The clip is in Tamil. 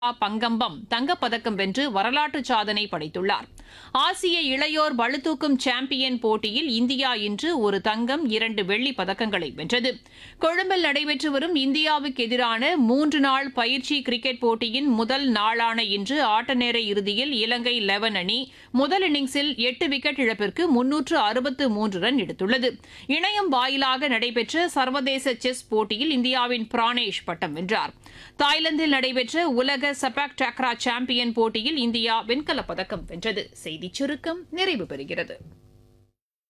பங்கம்பம் தங்கப்பதக்கம் வென்று வரலாற்று சாதனை படைத்துள்ளார் ஆசிய இளையோர் பளுதூக்கும் சாம்பியன் போட்டியில் இந்தியா இன்று ஒரு தங்கம் இரண்டு வெள்ளிப் பதக்கங்களை வென்றது கொழும்பில் நடைபெற்று வரும் இந்தியாவுக்கு எதிரான மூன்று நாள் பயிற்சி கிரிக்கெட் போட்டியின் முதல் நாளான இன்று ஆட்டநேர இறுதியில் இலங்கை லெவன் அணி முதல் இன்னிங்ஸில் எட்டு விக்கெட் இழப்பிற்கு முன்னூற்று அறுபத்து மூன்று ரன் எடுத்துள்ளது இணையம் வாயிலாக நடைபெற்ற சர்வதேச செஸ் போட்டியில் இந்தியாவின் பிரானேஷ் பட்டம் வென்றார் தாய்லாந்தில் நடைபெற்ற உலக சபாக் டக்ரா சாம்பியன் போட்டியில் இந்தியா வெண்கலப் பதக்கம் வென்றது செய்திச் சுருக்கம் நிறைவு பெறுகிறது